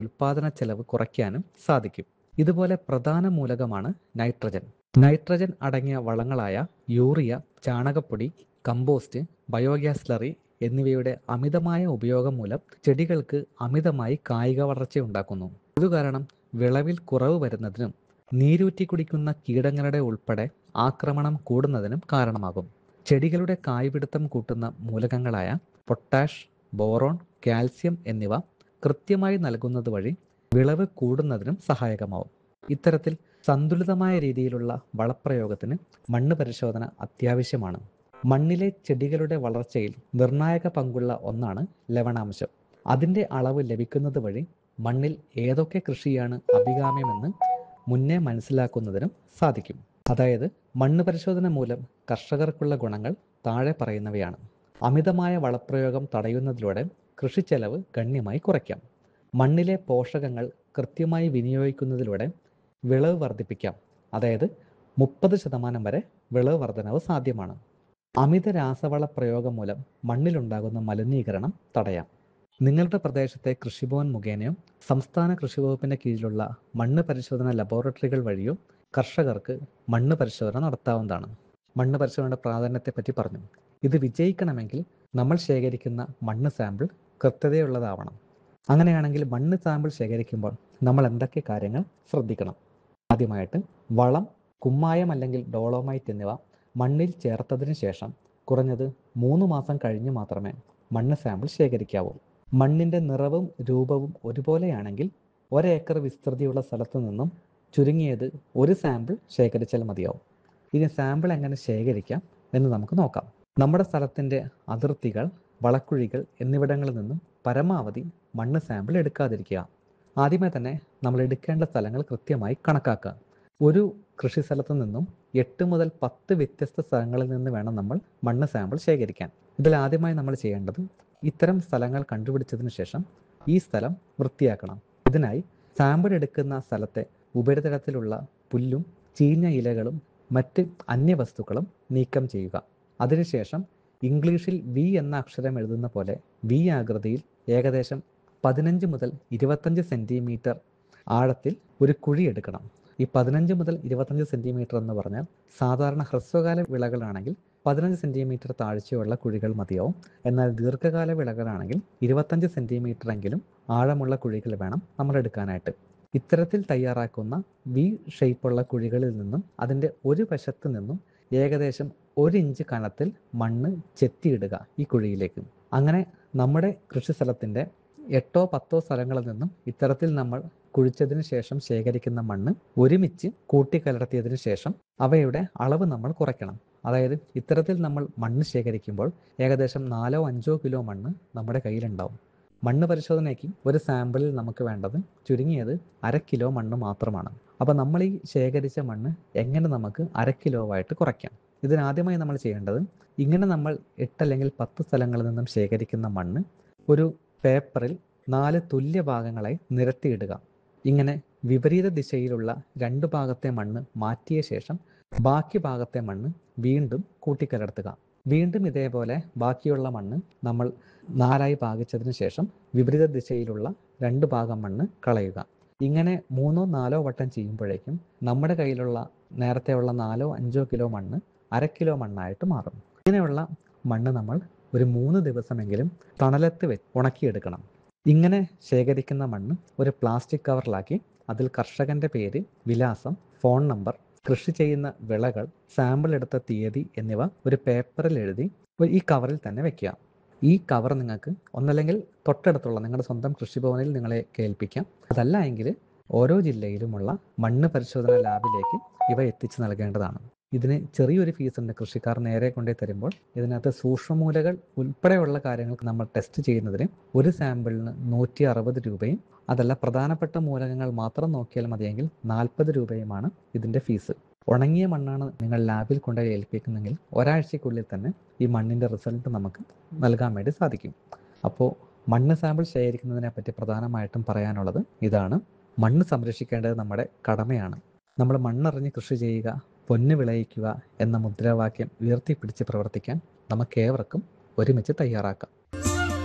ഉൽപാദന ചെലവ് കുറയ്ക്കാനും സാധിക്കും ഇതുപോലെ പ്രധാന മൂലകമാണ് നൈട്രജൻ നൈട്രജൻ അടങ്ങിയ വളങ്ങളായ യൂറിയ ചാണകപ്പൊടി കമ്പോസ്റ്റ് ബയോഗ്യാസ് സ്ലറി എന്നിവയുടെ അമിതമായ ഉപയോഗം മൂലം ചെടികൾക്ക് അമിതമായി കായിക വളർച്ച ഉണ്ടാക്കുന്നു ഇത് കാരണം വിളവിൽ കുറവ് വരുന്നതിനും നീരൂറ്റി കുടിക്കുന്ന കീടങ്ങളുടെ ഉൾപ്പെടെ ആക്രമണം കൂടുന്നതിനും കാരണമാകും ചെടികളുടെ കായ്പിടുത്തം കൂട്ടുന്ന മൂലകങ്ങളായ പൊട്ടാഷ് ബോറോൺ കാൽസ്യം എന്നിവ കൃത്യമായി നൽകുന്നത് വഴി വിളവ് കൂടുന്നതിനും സഹായകമാവും ഇത്തരത്തിൽ സന്തുലിതമായ രീതിയിലുള്ള വളപ്രയോഗത്തിന് മണ്ണ് പരിശോധന അത്യാവശ്യമാണ് മണ്ണിലെ ചെടികളുടെ വളർച്ചയിൽ നിർണായക പങ്കുള്ള ഒന്നാണ് ലവണാംശം അതിൻ്റെ അളവ് ലഭിക്കുന്നത് വഴി മണ്ണിൽ ഏതൊക്കെ കൃഷിയാണ് അഭികാമ്യമെന്ന് മുന്നേ മനസ്സിലാക്കുന്നതിനും സാധിക്കും അതായത് മണ്ണ് പരിശോധന മൂലം കർഷകർക്കുള്ള ഗുണങ്ങൾ താഴെ പറയുന്നവയാണ് അമിതമായ വളപ്രയോഗം തടയുന്നതിലൂടെ കൃഷി ചെലവ് ഗണ്യമായി കുറയ്ക്കാം മണ്ണിലെ പോഷകങ്ങൾ കൃത്യമായി വിനിയോഗിക്കുന്നതിലൂടെ വിളവ് വർദ്ധിപ്പിക്കാം അതായത് മുപ്പത് ശതമാനം വരെ വിളവ് വർധനവ് സാധ്യമാണ് അമിത രാസവള പ്രയോഗം മൂലം മണ്ണിലുണ്ടാകുന്ന മലിനീകരണം തടയാം നിങ്ങളുടെ പ്രദേശത്തെ കൃഷിഭവൻ മുഖേനയോ സംസ്ഥാന കൃഷി വകുപ്പിന്റെ കീഴിലുള്ള മണ്ണ് പരിശോധന ലബോറട്ടറികൾ വഴിയോ കർഷകർക്ക് മണ്ണ് പരിശോധന നടത്താവുന്നതാണ് മണ്ണ് പരിശോധനയുടെ പ്രാധാന്യത്തെപ്പറ്റി പറഞ്ഞു ഇത് വിജയിക്കണമെങ്കിൽ നമ്മൾ ശേഖരിക്കുന്ന മണ്ണ് സാമ്പിൾ കൃത്യതയുള്ളതാവണം അങ്ങനെയാണെങ്കിൽ മണ്ണ് സാമ്പിൾ ശേഖരിക്കുമ്പോൾ നമ്മൾ എന്തൊക്കെ കാര്യങ്ങൾ ശ്രദ്ധിക്കണം ആദ്യമായിട്ട് വളം കുമ്മായം അല്ലെങ്കിൽ ഡോളോമൈറ്റ് എന്നിവ മണ്ണിൽ ചേർത്തതിന് ശേഷം കുറഞ്ഞത് മൂന്ന് മാസം കഴിഞ്ഞ് മാത്രമേ മണ്ണ് സാമ്പിൾ ശേഖരിക്കാവൂ മണ്ണിന്റെ നിറവും രൂപവും ഒരുപോലെയാണെങ്കിൽ ഒരേക്കർ വിസ്തൃതിയുള്ള സ്ഥലത്തു നിന്നും ചുരുങ്ങിയത് ഒരു സാമ്പിൾ ശേഖരിച്ചാൽ മതിയാവും ഇനി സാമ്പിൾ എങ്ങനെ ശേഖരിക്കാം എന്ന് നമുക്ക് നോക്കാം നമ്മുടെ സ്ഥലത്തിന്റെ അതിർത്തികൾ വളക്കുഴികൾ എന്നിവിടങ്ങളിൽ നിന്നും പരമാവധി മണ്ണ് സാമ്പിൾ എടുക്കാതിരിക്കുക ആദ്യമേ തന്നെ നമ്മൾ എടുക്കേണ്ട സ്ഥലങ്ങൾ കൃത്യമായി കണക്കാക്കുക ഒരു കൃഷി സ്ഥലത്തു നിന്നും എട്ട് മുതൽ പത്ത് വ്യത്യസ്ത സ്ഥലങ്ങളിൽ നിന്ന് വേണം നമ്മൾ മണ്ണ് സാമ്പിൾ ശേഖരിക്കാൻ ഇതിൽ ആദ്യമായി നമ്മൾ ചെയ്യേണ്ടത് ഇത്തരം സ്ഥലങ്ങൾ കണ്ടുപിടിച്ചതിന് ശേഷം ഈ സ്ഥലം വൃത്തിയാക്കണം ഇതിനായി സാമ്പിൾ എടുക്കുന്ന സ്ഥലത്തെ ഉപരിതലത്തിലുള്ള പുല്ലും ചീഞ്ഞ ഇലകളും മറ്റ് അന്യവസ്തുക്കളും നീക്കം ചെയ്യുക അതിനുശേഷം ഇംഗ്ലീഷിൽ വി എന്ന അക്ഷരം എഴുതുന്ന പോലെ വി ആകൃതിയിൽ ഏകദേശം പതിനഞ്ച് മുതൽ ഇരുപത്തഞ്ച് സെന്റിമീറ്റർ ആഴത്തിൽ ഒരു കുഴി എടുക്കണം ഈ പതിനഞ്ച് മുതൽ ഇരുപത്തഞ്ച് സെന്റിമീറ്റർ എന്ന് പറഞ്ഞാൽ സാധാരണ ഹ്രസ്വകാല വിളകളാണെങ്കിൽ പതിനഞ്ച് സെന്റിമീറ്റർ താഴ്ചയുള്ള കുഴികൾ മതിയാവും എന്നാൽ ദീർഘകാല വിളകളാണെങ്കിൽ ഇരുപത്തഞ്ച് സെന്റിമീറ്റർ എങ്കിലും ആഴമുള്ള കുഴികൾ വേണം നമ്മൾ എടുക്കാനായിട്ട് ഇത്തരത്തിൽ തയ്യാറാക്കുന്ന വി ഷേപ്പുള്ള കുഴികളിൽ നിന്നും അതിൻ്റെ ഒരു വശത്ത് നിന്നും ഏകദേശം ഒരു ഇഞ്ച് കനത്തിൽ മണ്ണ് ചെത്തിയിടുക ഈ കുഴിയിലേക്ക് അങ്ങനെ നമ്മുടെ കൃഷി സ്ഥലത്തിൻ്റെ എട്ടോ പത്തോ സ്ഥലങ്ങളിൽ നിന്നും ഇത്തരത്തിൽ നമ്മൾ കുഴിച്ചതിന് ശേഷം ശേഖരിക്കുന്ന മണ്ണ് ഒരുമിച്ച് കൂട്ടിക്കലർത്തിയതിനു ശേഷം അവയുടെ അളവ് നമ്മൾ കുറയ്ക്കണം അതായത് ഇത്തരത്തിൽ നമ്മൾ മണ്ണ് ശേഖരിക്കുമ്പോൾ ഏകദേശം നാലോ അഞ്ചോ കിലോ മണ്ണ് നമ്മുടെ കയ്യിലുണ്ടാവും മണ്ണ് പരിശോധനയ്ക്ക് ഒരു സാമ്പിളിൽ നമുക്ക് വേണ്ടത് ചുരുങ്ങിയത് അര കിലോ മണ്ണ് മാത്രമാണ് അപ്പോൾ നമ്മൾ ഈ ശേഖരിച്ച മണ്ണ് എങ്ങനെ നമുക്ക് അര കിലോ ആയിട്ട് കുറയ്ക്കാം ഇതിനാദ്യമായി നമ്മൾ ചെയ്യേണ്ടത് ഇങ്ങനെ നമ്മൾ എട്ട് അല്ലെങ്കിൽ പത്ത് സ്ഥലങ്ങളിൽ നിന്നും ശേഖരിക്കുന്ന മണ്ണ് ഒരു പേപ്പറിൽ നാല് തുല്യ ഭാഗങ്ങളായി നിരത്തിയിടുക ഇങ്ങനെ വിപരീത ദിശയിലുള്ള രണ്ട് ഭാഗത്തെ മണ്ണ് മാറ്റിയ ശേഷം ബാക്കി ഭാഗത്തെ മണ്ണ് വീണ്ടും കൂട്ടിക്കലർത്തുക വീണ്ടും ഇതേപോലെ ബാക്കിയുള്ള മണ്ണ് നമ്മൾ നാലായി ഭാഗിച്ചതിന് ശേഷം വിപരീത ദിശയിലുള്ള രണ്ട് ഭാഗം മണ്ണ് കളയുക ഇങ്ങനെ മൂന്നോ നാലോ വട്ടം ചെയ്യുമ്പോഴേക്കും നമ്മുടെ കയ്യിലുള്ള നേരത്തെയുള്ള നാലോ അഞ്ചോ കിലോ മണ്ണ് അര കിലോ മണ്ണായിട്ട് മാറും ഇങ്ങനെയുള്ള മണ്ണ് നമ്മൾ ഒരു മൂന്ന് ദിവസമെങ്കിലും തണലത്ത് വെച്ച് ഉണക്കിയെടുക്കണം ഇങ്ങനെ ശേഖരിക്കുന്ന മണ്ണ് ഒരു പ്ലാസ്റ്റിക് കവറിലാക്കി അതിൽ കർഷകന്റെ പേര് വിലാസം ഫോൺ നമ്പർ കൃഷി ചെയ്യുന്ന വിളകൾ സാമ്പിൾ എടുത്ത തീയതി എന്നിവ ഒരു പേപ്പറിൽ എഴുതി ഈ കവറിൽ തന്നെ വെക്കുക ഈ കവർ നിങ്ങൾക്ക് ഒന്നല്ലെങ്കിൽ തൊട്ടടുത്തുള്ള നിങ്ങളുടെ സ്വന്തം കൃഷിഭവനിൽ നിങ്ങളെ കേൾപ്പിക്കാം അതല്ല എങ്കിൽ ഓരോ ജില്ലയിലുമുള്ള മണ്ണ് പരിശോധന ലാബിലേക്ക് ഇവ എത്തിച്ചു നൽകേണ്ടതാണ് ഇതിന് ചെറിയൊരു ഫീസ് ഉണ്ട് കൃഷിക്കാർ നേരെ കൊണ്ടേ തരുമ്പോൾ ഇതിനകത്ത് സൂക്ഷ്മമൂലകൾ ഉൾപ്പെടെയുള്ള കാര്യങ്ങൾ നമ്മൾ ടെസ്റ്റ് ചെയ്യുന്നതിന് ഒരു സാമ്പിളിന് നൂറ്റി അറുപത് രൂപയും അതല്ല പ്രധാനപ്പെട്ട മൂലകങ്ങൾ മാത്രം നോക്കിയാൽ മതിയെങ്കിൽ നാൽപ്പത് രൂപയുമാണ് ഇതിൻ്റെ ഫീസ് ഉണങ്ങിയ മണ്ണാണ് നിങ്ങൾ ലാബിൽ കൊണ്ടുപോയി ഏൽപ്പിക്കുന്നെങ്കിൽ ഒരാഴ്ചക്കുള്ളിൽ തന്നെ ഈ മണ്ണിൻ്റെ റിസൾട്ട് നമുക്ക് നൽകാൻ വേണ്ടി സാധിക്കും അപ്പോൾ മണ്ണ് സാമ്പിൾ ശേഖരിക്കുന്നതിനെ പറ്റി പ്രധാനമായിട്ടും പറയാനുള്ളത് ഇതാണ് മണ്ണ് സംരക്ഷിക്കേണ്ടത് നമ്മുടെ കടമയാണ് നമ്മൾ മണ്ണറിഞ്ഞ് കൃഷി ചെയ്യുക പൊന്ന് വിളയിക്കുക എന്ന മുദ്രാവാക്യം ഉയർത്തിപ്പിടിച്ച് പ്രവർത്തിക്കാൻ നമുക്കേവർക്കും ഒരുമിച്ച് തയ്യാറാക്കാം